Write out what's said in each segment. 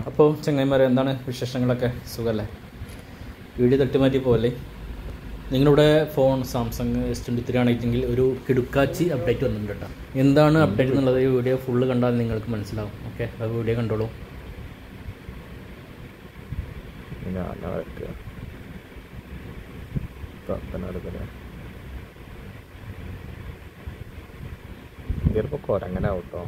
അപ്പോൾ ചങ്ങായിമാരെ എന്താണ് വിശേഷങ്ങളൊക്കെ സുഖമല്ലേ വീഡിയോ തട്ടിമാറ്റി പോകല്ലേ നിങ്ങളുടെ phone Samsung S twenty three ആണെങ്കിൽ ഒരു കിടുക്കാച്ചി അപ്ഡേറ്റ് വന്നിട്ടുണ്ട് കേട്ടോ എന്താണ് അപ്ഡേറ്റ് എന്നുള്ളത് ഈ വീഡിയോ ഫുള്ള് കണ്ടാൽ നിങ്ങൾക്ക് മനസ്സിലാവും ഓക്കെ ആ വീഡിയോ കണ്ടോളൂ ഞാൻ വെക്കുക തന്നെ എടുക്കണേ ചിലപ്പോൾ കുരങ്ങനാവും കേട്ടോ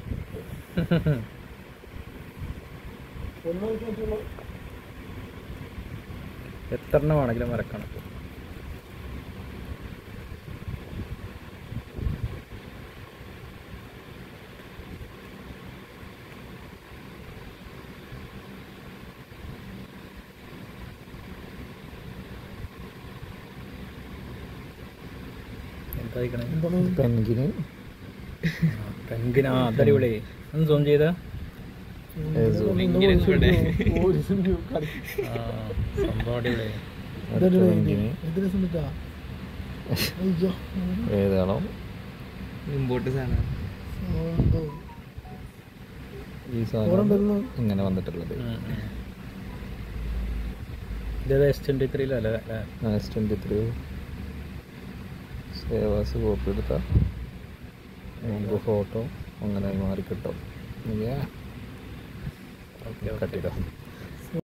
എത്ര എണ്ണം വേണമെങ്കിലും വരക്കണം എന്തായിക്കണേ പെൻഗിന് പെൻഗിൻ ആ അതടിപൊളി ഒന്ന് സോം ചെയ്താ ആ സംഭവം അടിപൊളി പെൻഗിന് ഏതാണോ ഇമ്പോർട്ട് സാധനം ഈ സാധനം ഇങ്ങനെ വന്നിട്ടുള്ളത് ഇതേതാ എസ് ട്വൻറ്റി ത്രീയിലല്ലേ S twenty three save as copy എടുത്താൽ നമുക്ക് ഫോട്ടോ അങ്ങനെ മാറി കിട്ടും ഓക്കെ കട്ടിടാം